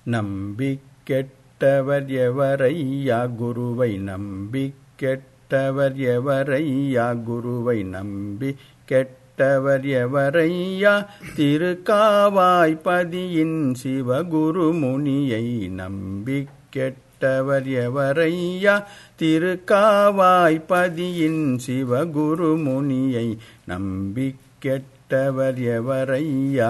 நம்பி கெட்டவர் எவரையா குருவை நம்பி கெட்டவர் எவரையா குருவை நம்பி கெட்டவர் எவரையா திருக்காவாய்பதியின் சிவகுரு முனியை நம்பி கெட்டவர் எவரையா திருக்காவாய்பதியின் சிவகுரு முனியை நம்பி கெட்டவர் எவரையா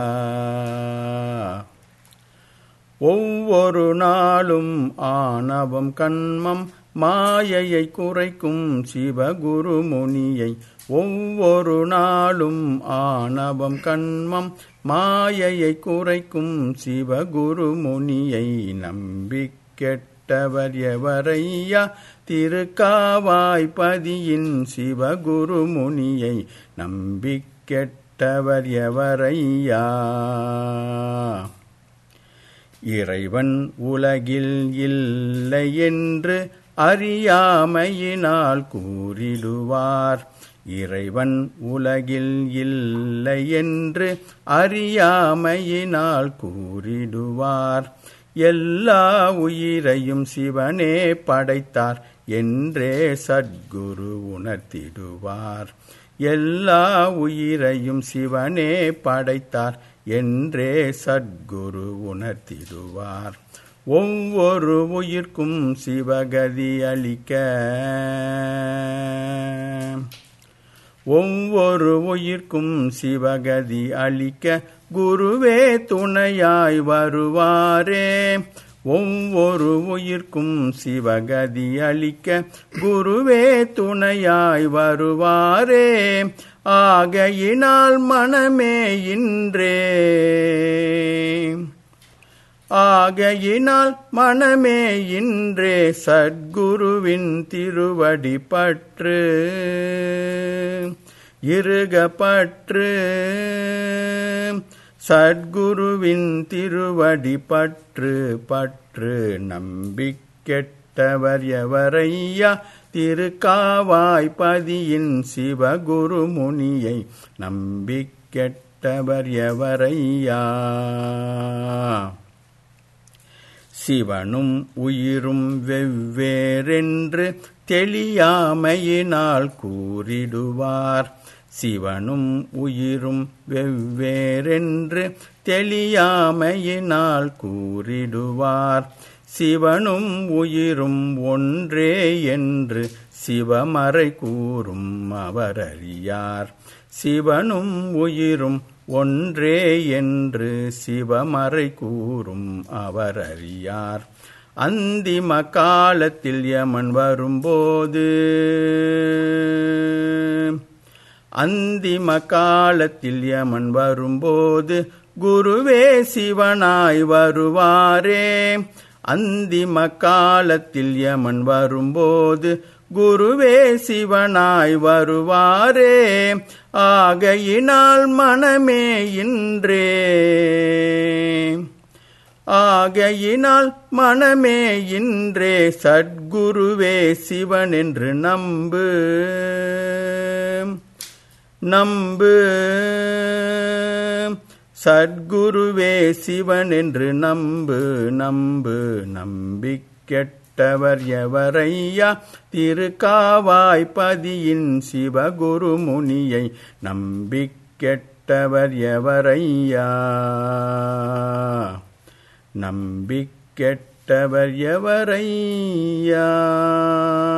ஒவ்வொரு நாளும் ஆணவம் கண்மம் மாயையை குறைக்கும் சிவகுரு முனியை ஒவ்வொரு நாளும் ஆணவம் கண்மம் மாயையை குறைக்கும் சிவகுரு முனியை நம்பி கெட்டவர் எவரையா திருக்காவாய்பதியின் சிவகுரு முனியை நம்பி கெட்டவர் எவரையா இறைவன் உலகில் இல்லை என்று அறியாமையினால் கூறிடுவார் இறைவன் உலகில் இல்லை என்று அறியாமையினால் கூறிடுவார் எல்லா உயிரையும் சிவனே படைத்தார் என்றே சத்குரு உணர்த்திடுவார் எல்லா உயிரையும் சிவனே படைத்தார் என்றே சத்குரு உணர்த்திடுவார் ஒவ்வொரு உயிர்க்கும் சிவகதி அளிக்க ஒவ்வொரு உயிர்க்கும் சிவகதி அளிக்க குருவே துணையாய் வருவாரே ஒவ்வொரு உயிர்க்கும் சிவகதி அளிக்க குருவே துணையாய் வருவாரே ஆகையினால் மனமே இன்றே ஆகையினால் மனமே இன்றே சத்குருவின் திருவடி பற்று இருக பற்று சத்குருவின் திருவடி பற்று பற்று நம்பி கெட்டவர் எவரையா திருக்காவாய்பதியின் சிவகுரு முனியை நம்பி கெட்டவர் எவரையா சிவனும் உயிரும் வெவ்வேறென்று தெளியாமையினால் கூறிடுவார் சிவனும் உயிரும் வெவ்வேறென்று தெளியாமையினால் கூறிடுவார் சிவனும் உயிரும் ஒன்றே என்று சிவமறை கூறும் அவர் அறியார் சிவனும் உயிரும் ஒன்றே என்று சிவமறை கூறும் அவர் அறியார் அந்திம காலத்தில் யமன் வரும்போது அந்திம காலத்தில் யமன் வரும்போது குருவே சிவனாய் வருவாரே அந்திம காலத்தில் யமன் வரும்போது குருவே சிவனாய் வருவாரே ஆகையினால் மனமே இன்றே ஆகையினால் மனமே இன்றே சத்குருவே சிவன் என்று நம்பு நம்பு சத்குருவே சிவன் என்று நம்பு நம்பு நம்பி கெட்டவர் எவரையா திருக்காவாய்பதியின் சிவகுரு முனியை நம்பி கெட்டவர் எவரையா நம்பி கெட்டவர் எவரையா